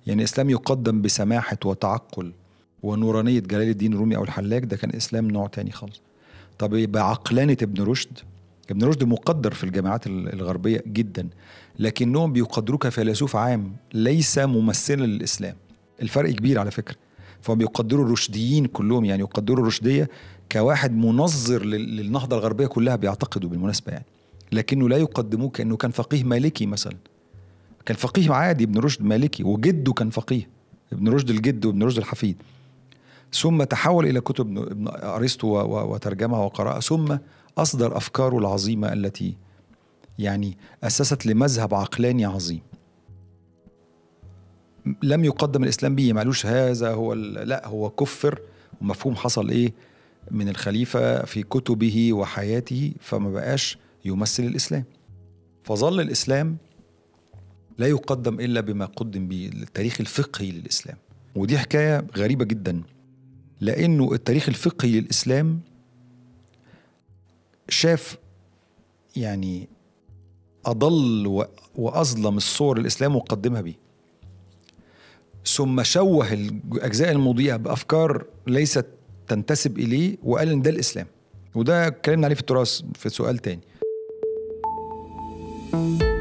يعني الاسلام يقدم بسماحه وتعقل ونورانيه جلال الدين الرومي او الحلاج ده كان اسلام نوع تاني خالص طب يبقى عقلانه ابن رشد ابن رشد مقدر في الجامعات الغربيه جدا لكنهم بيقدروه كفيلسوف عام ليس ممثلا للاسلام الفرق كبير على فكره فهم بيقدروا الرشديين كلهم يعني يقدروا الرشديه كواحد منظر للنهضه الغربيه كلها بيعتقدوا بالمناسبه يعني لكنه لا يقدموه كانه كان فقيه مالكي مثلا كان فقيه عادي ابن رشد مالكي وجده كان فقيه ابن رشد الجد وابن رشد الحفيد ثم تحول الى كتب ابن ارسطو وترجمها وقراها ثم اصدر افكاره العظيمه التي يعني اسست لمذهب عقلاني عظيم لم يقدم الاسلام به معلوش هذا هو لا هو كفر ومفهوم حصل ايه من الخليفه في كتبه وحياته فما بقاش يمثل الاسلام فظل الاسلام لا يقدم الا بما قدم به التاريخ الفقهي للاسلام ودي حكايه غريبه جدا لانه التاريخ الفقهي للاسلام شاف يعني اضل واظلم الصور الاسلام وقدمها به ثم شوه الاجزاء المضيئه بافكار ليست تنتسب اليه وقال ان ده الاسلام وده اتكلمنا عليه في التراث في سؤال تاني